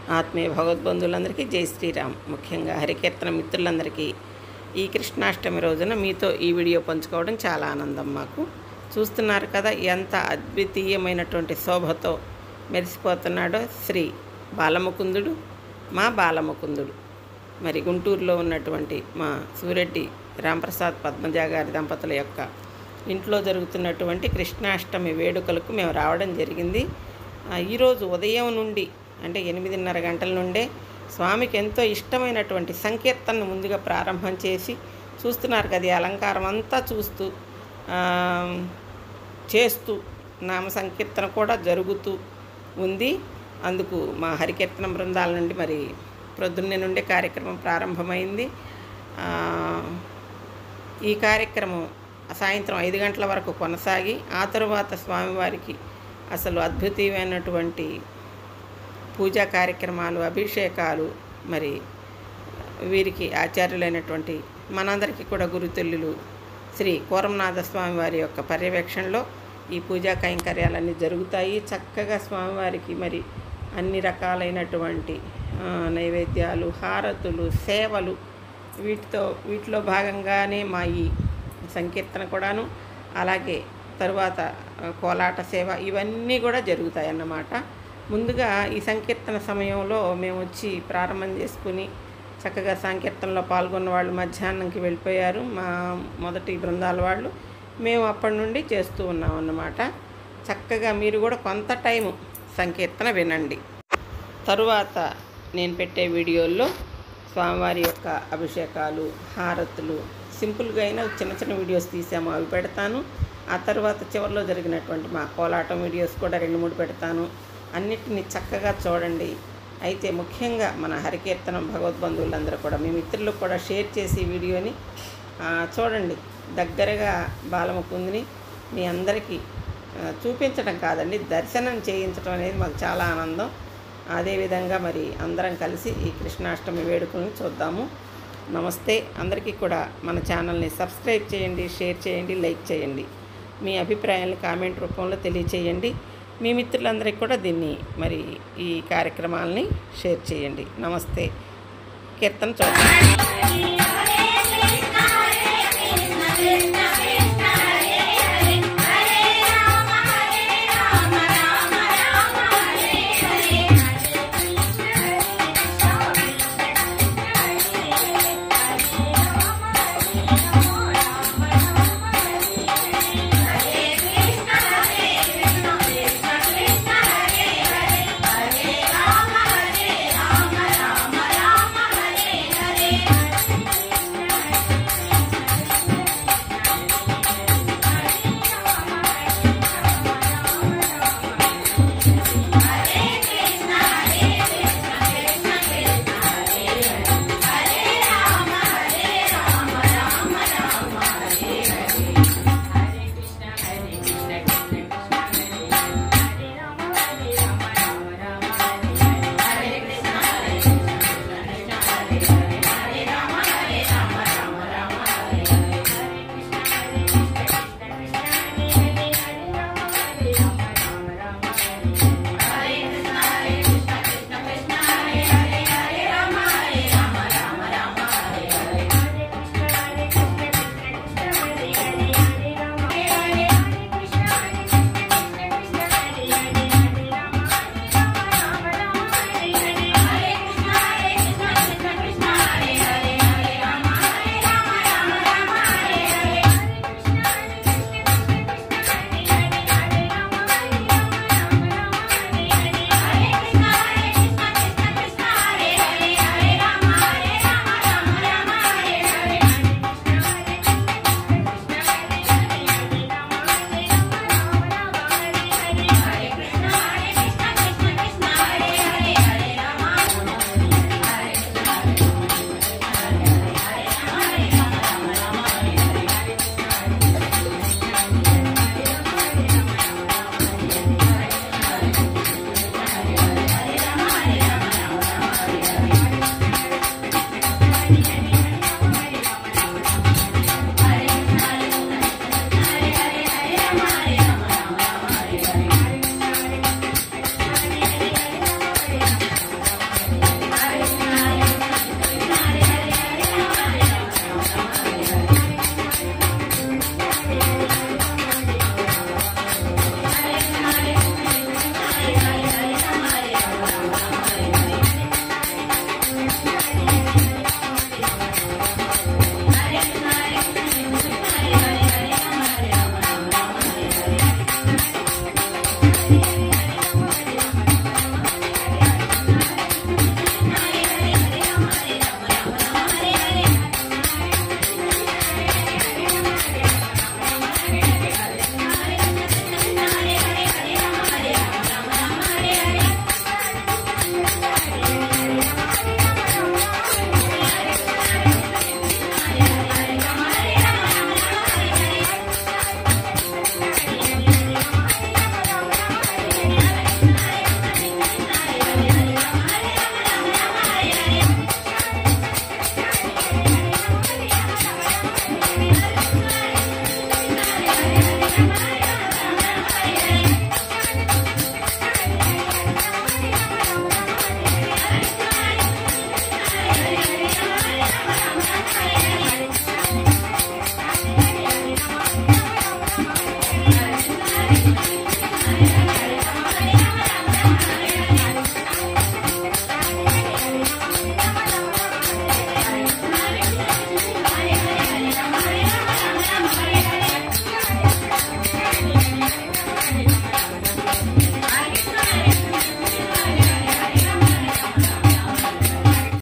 ఆత్మీయ భగవద్బంధువులందరికీ జై శ్రీరామ్ ముఖ్యంగా హరికీర్తన మిత్రులందరికీ ఈ కృష్ణాష్టమి రోజున మీతో ఈ వీడియో పంచుకోవడం చాలా ఆనందం మాకు చూస్తున్నారు కదా ఎంత అద్వితీయమైనటువంటి శోభతో మెరిసిపోతున్నాడో శ్రీ బాలముకుందుడు మా బాలముకుందుడు మరి గుంటూరులో ఉన్నటువంటి మా సూరెడ్డి రాంప్రసాద్ పద్మజ గారి దంపతుల యొక్క ఇంట్లో జరుగుతున్నటువంటి కృష్ణాష్టమి వేడుకలకు మేము రావడం జరిగింది ఆ, ఈరోజు ఉదయం నుండి అంటే ఎనిమిదిన్నర గంటల నుండే స్వామికి ఎంతో ఇష్టమైనటువంటి సంకీర్తనను ముందుగా ప్రారంభం చేసి చూస్తున్నారు కదా ఈ అలంకారం అంతా చూస్తూ ఆ, చేస్తూ నామ సంకీర్తన కూడా జరుగుతూ ఉంది అందుకు మా హరికీర్తన బృందాల నుండి మరి ప్రొద్దున్నే నుండే కార్యక్రమం ప్రారంభమైంది ఆ, ఈ కార్యక్రమం సాయంత్రం ఐదు గంటల వరకు కొనసాగి ఆ తరువాత స్వామివారికి అసలు అద్భుతమైనటువంటి పూజా కార్యక్రమాలు అభిషేకాలు మరి వీరికి ఆచార్యులైనటువంటి మనందరికీ కూడా గురుతుల్యులు శ్రీ కోరంనాథ స్వామి వారి యొక్క పర్యవేక్షణలో ఈ పూజా కైంకర్యాలన్నీ జరుగుతాయి చక్కగా స్వామివారికి మరి అన్ని రకాలైనటువంటి ఆ, నైవేద్యాలు హారతులు సేవలు వీటితో వీటిలో భాగంగానే మా ఈ సంకీర్తన కూడాను అలాగే తరువాత ఆ, కోలాట సేవ ఇవన్నీ కూడా జరుగుతాయి అన్నమాట ముందుగా ఈ సంకీర్తన సమయంలో మేము వచ్చి ప్రారంభం చేసుకుని చక్కగా సంకీర్తనలో పాల్గొన్న వాళ్ళు మధ్యాహ్నంకి వెళ్ళిపోయారు మా మొదటి బృందాల వాళ్ళు మేము అప్పటి నుండి చేస్తూ ఉన్నాం అన్నమాట చక్కగా మీరు కూడా కొంత టైము సంకీర్తన వినండి తరువాత నేను పెట్టే వీడియోల్లో స్వామివారి యొక్క అభిషేకాలు హారతులు సింపుల్గా అయినా చిన్న చిన్న వీడియోస్ తీసాము అవి పెడతాను ఆ తర్వాత చివరిలో జరిగినటువంటి మా కోలాటం వీడియోస్ కూడా రెండు మూడు పెడతాను అన్నిటిని చక్కగా చూడండి అయితే ముఖ్యంగా మన హరికీర్తనం భగవద్బంధువులందరూ కూడా మీ మిత్రులకు కూడా షేర్ చేసి ఈ వీడియోని ఆ, చూడండి దగ్గరగా బాలముకుందిని మీ అందరికీ ఆ, చూపించడం కాదండి దర్శనం చేయించడం అనేది మాకు చాలా ఆనందం అదేవిధంగా మరి అందరం కలిసి ఈ కృష్ణాష్టమి వేడుకలను చూద్దాము నమస్తే అందరికీ కూడా మన ఛానల్ని సబ్స్క్రైబ్ చేయండి షేర్ చేయండి లైక్ చేయండి మీ అభిప్రాయాన్ని కామెంట్ రూపంలో తెలియచేయండి మీ మిత్రులందరికీ కూడా దీన్ని మరి ఈ కార్యక్రమాలని షేర్ చేయండి నమస్తే కీర్తన చూడండి